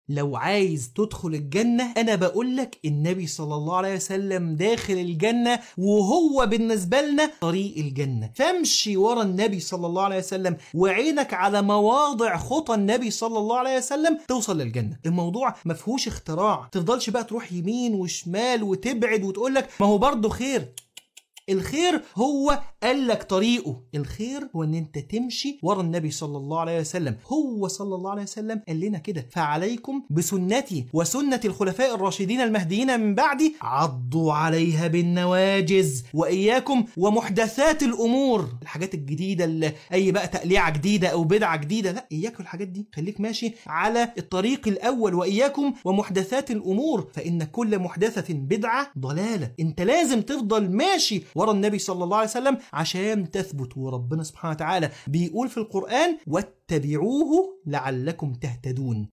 لو عايز تدخل الجنة أنا بقول لك النبي صلى الله عليه وسلم داخل الجنة وهو بالنسبة لنا طريق الجنة فامشي ورا النبي صلى الله عليه وسلم وعينك على مواضع خطى النبي صلى الله عليه وسلم توصل للجنة الموضوع ما فيهوش اختراع تفضلش بقى تروح يمين وشمال وتبعد وتقول لك ما هو برضه خير الخير هو قال لك طريقه الخير هو ان انت تمشي ورا النبي صلى الله عليه وسلم هو صلى الله عليه وسلم قال لنا كده فعليكم بسنتي وسنة الخلفاء الراشدين المهديين من بعدي عضوا عليها بالنواجز وإياكم ومحدثات الأمور الحاجات الجديدة اللي أي بقى تقليعة جديدة أو بدعة جديدة لا إياك الحاجات دي خليك ماشي على الطريق الأول وإياكم ومحدثات الأمور فإن كل محدثة بدعة ضلالة أنت لازم تفضل ماشي ورا النبي صلى الله عليه وسلم عشان تثبت وربنا سبحانه وتعالى بيقول في القرآن واتبعوه لعلكم تهتدون